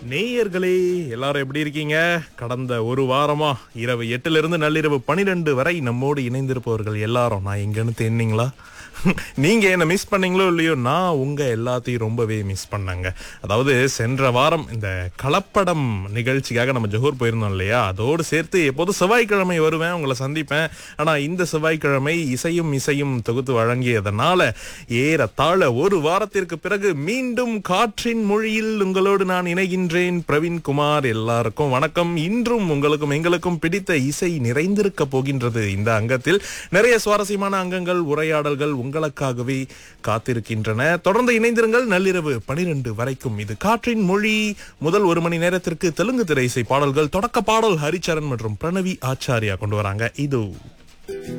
நேயர்களே எல்லாரும் எப்படி இருக்கீங்க கடந்த ஒரு வாரமா இரவு எட்டுல இருந்து நள்ளிரவு பனிரெண்டு வரை நம்மோடு இணைந்திருப்பவர்கள் எல்லாரும் நான் எங்கன்னு தெரிந்தீங்களா நீங்க என்ன மிஸ் பண்ணீங்களோ இல்லையோ நான் உங்க எல்லாத்தையும் ரொம்பவே மிஸ் பண்ணேங்க அதாவது சென்ற வாரம் இந்த கலப்படம் நிகழ்ச்சிக்காக நம்ம ஜோஹர் போயிருந்தோம் இல்லையா அதோடு சேர்த்து எப்போதும் செவ்வாய்க்கிழமை வருவேன் உங்களை சந்திப்பேன் ஆனா இந்த செவ்வாய்க்கிழமை இசையும் இசையும் தொகுத்து வழங்கியதனால ஏறத்தாழ ஒரு வாரத்திற்கு பிறகு மீண்டும் காற்றின் மொழியில் உங்களோடு நான் இணைகின்றேன் பிரவீன் குமார் எல்லாருக்கும் வணக்கம் இன்றும் உங்களுக்கும் எங்களுக்கும் பிடித்த இசை நிறைந்திருக்க போகின்றது இந்த அங்கத்தில் நிறைய சுவாரஸ்யமான அங்கங்கள் உரையாடல்கள் உங்களுக்காகவே காத்திருக்கின்றன தொடர்ந்து இணைந்திருங்கள் நள்ளிரவு பனிரெண்டு வரைக்கும் இது காற்றின் மொழி முதல் ஒரு மணி நேரத்திற்கு தெலுங்கு திரை இசை பாடல்கள் தொடக்க பாடல் ஹரிச்சரன் மற்றும் பிரணவி ஆச்சாரியா கொண்டு வராங்க இது